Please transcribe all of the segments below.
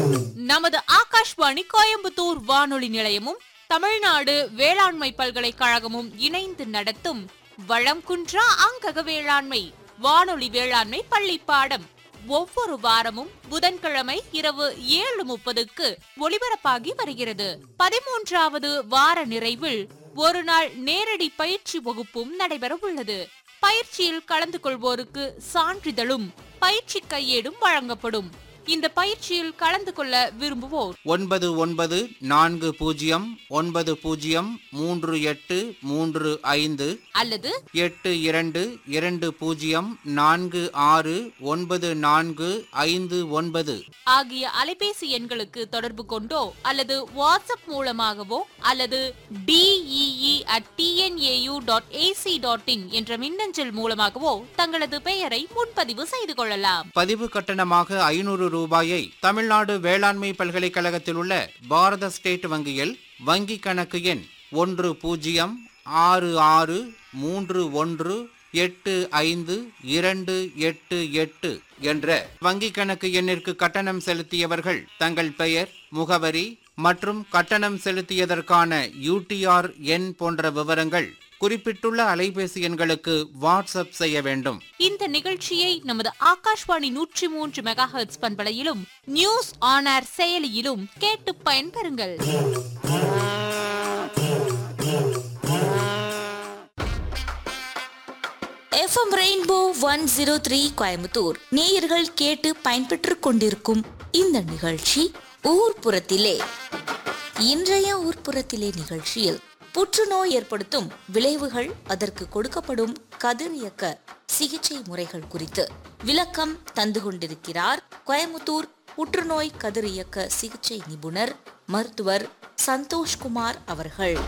நமது ஆகாஷ்வாணி கோயம்புத்தூர் வானொலி நிலையமும் தமிழ்நாடு வேளாண்மை பல்கலைக்கழகமும் இணைந்து நடத்தும் வளம் குன்றா அங்கக வேளாண்மை வானொலி வேளாண்மை பள்ளி பாடம் ஒவ்வொரு வாரமும் புதன்கிழமை இரவு ஏழு முப்பதுக்கு ஒளிபரப்பாகி வருகிறது பதிமூன்றாவது வார நிறைவில் ஒரு நாள் நேரடி பயிற்சி வகுப்பும் நடைபெற உள்ளது பயிற்சியில் கலந்து கொள்வோருக்கு சான்றிதழும் பயிற்சி கையேடும் வழங்கப்படும் இந்த பயிற்சியில் கலந்து கொள்ள விரும்புவோர் ஒன்பது ஒன்பது நான்கு பூஜ்ஜியம் ஒன்பது பூஜ்ஜியம் மூன்று எட்டு மூன்று ஐந்து அல்லது எட்டு இரண்டு இரண்டு பூஜ்ஜியம் நான்கு ஆறு ஒன்பது நான்கு ஐந்து ஒன்பது ஆகிய அலைபேசி எண்களுக்கு தொடர்பு கொண்டோ அல்லது வாட்ஸ்அப் மூலமாகவோ அல்லது DEE at TNAU dot AC dot in என்ற மின்னஞ்சல் மூலமாகவோ தங்களது பெயரை முன்பதிவு செய்து கொள்ளலாம் பதிவு கட்டணமாக ஐநூறு ரூபாயை தமிழ்நாடு வேளாண்மை பல்கலைக்கழகத்தில் உள்ள பாரத ஸ்டேட் வங்கியில் வங்கி கணக்கு எண் ஒன்று பூஜ்ஜியம் ஆறு ஆறு மூன்று ஒன்று எட்டு ஐந்து இரண்டு எட்டு எட்டு என்ற வங்கி கணக்கு எண்ணிற்கு கட்டணம் செலுத்தியவர்கள் தங்கள் பெயர் முகவரி மற்றும் கட்டணம் செலுத்தியதற்கான யூடிஆர் எண் போன்ற விவரங்கள் குறிப்பிட்டுள்ள அலைபேசி எண்களுக்கு வாட்ஸ்அப் செய்ய வேண்டும் இந்த நிகழ்ச்சியை நமது ஆகாஷ்வாணி நூற்றி மூன்று மெகா ஹெர்ட்ஸ் பண்பலையிலும் நியூஸ் ஆன் ஏர் செயலியிலும் கேட்டு பயன்பெறுங்கள் FM rainbow one zero three Coimbatore நேயர்கள் கேட்டு பயன்பெற்றுக் கொண்டிருக்கும் இந்த நிகழ்ச்சி ஊர்ப்புறத்திலே இன்றைய ஊர்ப்புறத்திலே நிகழ்ச்சியில் புற்றுநோய் ஏற்படுத்தும் விளைவுகள் அதற்கு கொடுக்கப்படும் கதிரியக்க சிகிச்சை முறைகள் குறித்து விளக்கம் தந்து கொண்டிருக்கிறார் கோயம்புத்தூர் புற்றுநோய் கதிரியக்க சிகிச்சை நிபுணர் மருத்துவர் சந்தோஷ்குமார் அவர்கள்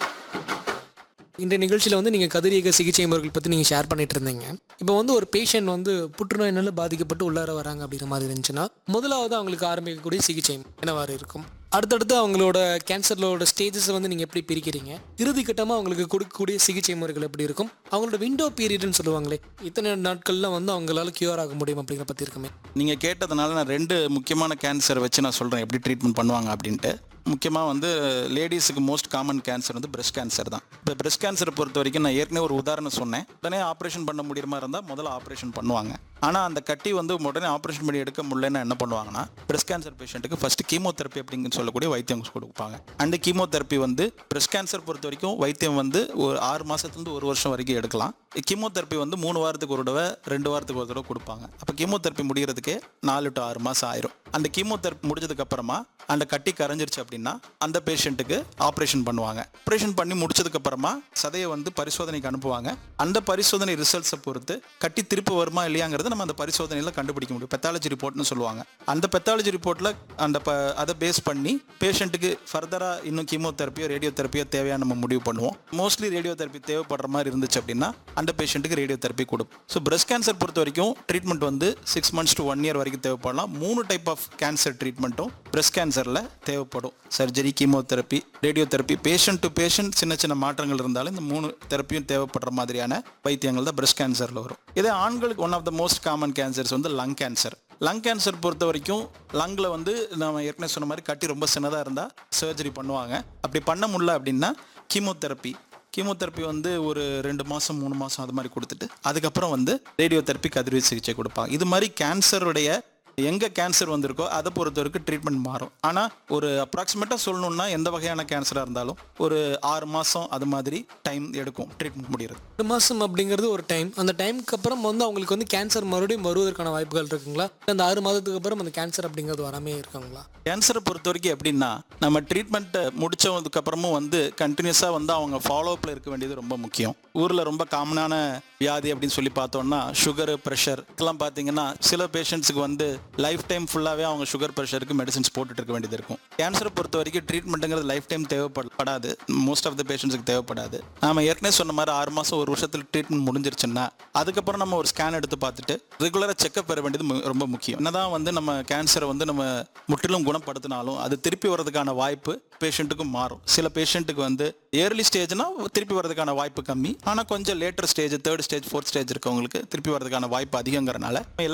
இந்த நிகழ்ச்சியில் வந்து நீங்கள் கதிரியக்க சிகிச்சை முறைகள் பற்றி நீங்கள் ஷேர் பண்ணிட்டு இருந்தீங்க இப்போ வந்து ஒரு பேஷண்ட் வந்து புற்றுநோயினால பாதிக்கப்பட்டு உள்ளார வராங்க அப்படிங்கிற மாதிரி இருந்துச்சுன்னா முதலாவது அவங்களுக்கு ஆரம்பிக்கக்கூடிய சிகிச்சை என்னவாறு இருக்கும் அடுத்தடுத்து அவங்களோட கேன்சரோட ஸ்டேஜஸ் வந்து நீங்கள் எப்படி பிரிக்கிறீங்க இறுதி கட்டமாக அவங்களுக்கு கொடுக்கக்கூடிய சிகிச்சை முறைகள் எப்படி இருக்கும் அவங்களோட விண்டோ பீரியட்னு சொல்லுவாங்களே இத்தனை நாட்கள்ல வந்து அவங்களால கியூர் ஆக முடியும் அப்படிங்கிற பற்றி இருக்குமே நீங்கள் கேட்டதுனால நான் ரெண்டு முக்கியமான கேன்சர் வச்சு நான் சொல்கிறேன் எப்படி ட்ரீட்மெண்ட் பண்ணுவாங்க அப்படின்ட்டு முக்கியமாக வந்து லேடிஸுக்கு மோஸ்ட் காமன் கேன்சர் வந்து பிரஸ்ட் கேன்சர் தான் இப்போ பிரஸ்ட் கேன்சரை பொறுத்த வரைக்கும் நான் ஏற்கனவே ஒரு உதாரணம் சொன்னேன் உடனே ஆப்ரேஷன் பண்ண முடியுமா இருந்தால் முதல்ல ஆப்ரேஷன் பண்ணுவாங்க ஆனால் அந்த கட்டி வந்து உடனே ஆப்ரேஷன் பண்ணி எடுக்க முடியலன்னா என்ன பண்ணுவாங்கன்னா பிரஸ்ட் கேன்சர் பேஷண்ட்டுக்கு ஃபர்ஸ்ட் கீமோதெரப்பி அப்படிங்கன்னு சொல்லக்கூடிய வைத்தியம் கொடுப்பாங்க அண்ட் கீமோதெரப்பி வந்து பிரஸ்ட் கேன்சர் பொறுத்த வரைக்கும் வைத்தியம் வந்து ஒரு ஆறு மாதத்துலேருந்து ஒரு வருஷம் வரைக்கும் எடுக்கலாம் கீமோதெரப்பி வந்து மூணு வாரத்துக்கு ஒரு தடவை ரெண்டு வாரத்துக்கு ஒரு தடவை கொடுப்பாங்க அப்போ கீமோதெரப்பி முடிகிறதுக்கே நாலு டு ஆறு மாதம் ஆயிரும் அந்த கீமோதெரப்பி முடிஞ்சதுக்கு அப்புறமா அந்த கட்டி கரைஞ்சிருச்சு அப்படின்னா அந்த பேஷண்ட்டுக்கு ஆப்ரேஷன் பண்ணுவாங்க ஆப்ரேஷன் பண்ணி முடிச்சதுக்கு அப்புறமா சதையை வந்து பரிசோதனைக்கு அனுப்புவாங்க அந்த பரிசோதனை ரிசல்ட்ஸை பொறுத்து கட்டி திருப்பி வருமா இல்லையாங்கிறத நம்ம அந்த பரிசோதனையில் கண்டுபிடிக்க முடியும் பெத்தாலஜி ரிப்போர்ட்னு சொல்லுவாங்க அந்த பெத்தாலஜி ரிப்போர்ட்டில் அந்த ப அதை பேஸ் பண்ணி பேஷண்ட்டுக்கு ஃபர்தராக இன்னும் கீமோதெரப்பியோ ரேடியோ தெரப்பியோ தேவையான நம்ம முடிவு பண்ணுவோம் மோஸ்ட்லி ரேடியோ தெரப்பி தேவைப்படுற மாதிரி இருந்துச்சு அப்படின்னா அந்த பேஷண்ட்டுக்கு ரேடியோ தெரப்பி கொடுப்போம் ஸோ பிரஸ்ட் கேன்சர் பொறுத்த வரைக்கும் ட்ரீட்மெண்ட் வந்து six months to one year வரைக்கும் தேவைப்படலாம் மூணு டைப் ஆஃப் கேன்சர் ட்ரீட்மெண்ட்டும் பிரஸ்ட் கேன்சரில் தேவைப்படும் surgery chemotherapy radio therapy patient to patient சின்ன சின்ன மாற்றங்கள் இருந்தாலும் இந்த மூணு தெரப்பியும் தேவைப்படுற மாதிரியான வைத்தியங்கள் தான் பிரஸ்ட் கேன்சரில் வரும் இதே ஆண்களுக்கு one of the most common cancers வந்து லங் கேன்சர் லங் கேன்சர் பொறுத்த வரைக்கும் லங்கில் வந்து நம்ம ஏற்கனவே சொன்ன மாதிரி கட்டி ரொம்ப சின்னதாக இருந்தால் சர்ஜரி பண்ணுவாங்க அப்படி பண்ண முடியல அப்படின்னா கீமோதெரப்பி கீமோதெரப்பி வந்து ஒரு ரெண்டு மாதம் மூணு மாதம் அது மாதிரி கொடுத்துட்டு அதுக்கப்புறம் வந்து ரேடியோ தெரப்பி கதிர்வீச்சு சிகிச்சை கொடுப்பாங்க இது மாதிரி கேன்சருடைய எங்கே கேன்சர் வந்திருக்கோ அதை பொறுத்த வரைக்கும் ட்ரீட்மெண்ட் மாறும் ஆனால் ஒரு அப்ராக்சிமேட்டாக சொல்லணும்னா எந்த வகையான கேன்சராக இருந்தாலும் ஒரு ஆறு மாதம் அது மாதிரி டைம் எடுக்கும் ட்ரீட்மெண்ட் முடிகிறது ஒரு மாதம் அப்படிங்கிறது ஒரு டைம் அந்த டைமுக்கு அப்புறம் வந்து அவங்களுக்கு வந்து கேன்சர் மறுபடியும் வருவதற்கான வாய்ப்புகள் இருக்குங்களா அந்த ஆறு மாதத்துக்கு அப்புறம் அந்த கேன்சர் அப்படிங்கிறது வராமே இருக்காங்களா கேன்சரை பொறுத்த வரைக்கும் எப்படின்னா நம்ம ட்ரீட்மெண்ட்டை முடிச்சதுக்கு அப்புறமும் வந்து கண்டினியூஸாக வந்து அவங்க ஃபாலோஅப்பில் இருக்க வேண்டியது ரொம்ப முக்கியம் ஊரில் ரொம்ப காமனான வியாதி அப்படின்னு சொல்லி பார்த்தோம்னா சுகரு ப்ரெஷர் இதெல்லாம் பார்த்தீங்கன்னா சில பேஷண்ட்ஸுக்கு வந்து லைஃப் டைம் ஃபுல்லாகவே அவங்க சுகர் ப்ரெஷருக்கு மெடிசின்ஸ் போட்டுட்டு இருக்க வேண்டியது இருக்கும் கேன்சரை பொறுத்த வரைக்கும் ட்ரீட்மெண்ட்டுங்கிறது லைஃப் டைம் தேவைப்படாது மோஸ்ட் ஆஃப் த பேஷண்ட்ஸுக்கு தேவைப்படாது நாம ஏற்கனவே சொன்ன மாதிரி ஆறு மாதம் ஒரு வருஷத்தில் ட்ரீட்மெண்ட் முடிஞ்சிருச்சுன்னா அதுக்கப்புறம் நம்ம ஒரு ஸ்கேன் எடுத்து பார்த்துட்டு ரெகுலராக செக்அப் பெற வேண்டியது மு- ரொம்ப முக்கியம் என்னதான் வந்து நம்ம கேன்சரை வந்து நம்ம முற்றிலும் குணப்படுத்தினாலும் அது திருப்பி வர்றதுக்கான வாய்ப்பு பேஷண்ட்டுக்கும் மாறும் சில பேஷண்ட்டுக்கு வந்து ஏர்லி ஸ்டேஜ்னா திருப்பி வர்றதுக்கான வாய்ப்பு கம்மி ஆனால் கொஞ்சம் later stage third stage fourth stage இருக்கவங்களுக்கு திருப்பி வர்றதுக்கான வாய்ப்பு அதிகங்கிறனால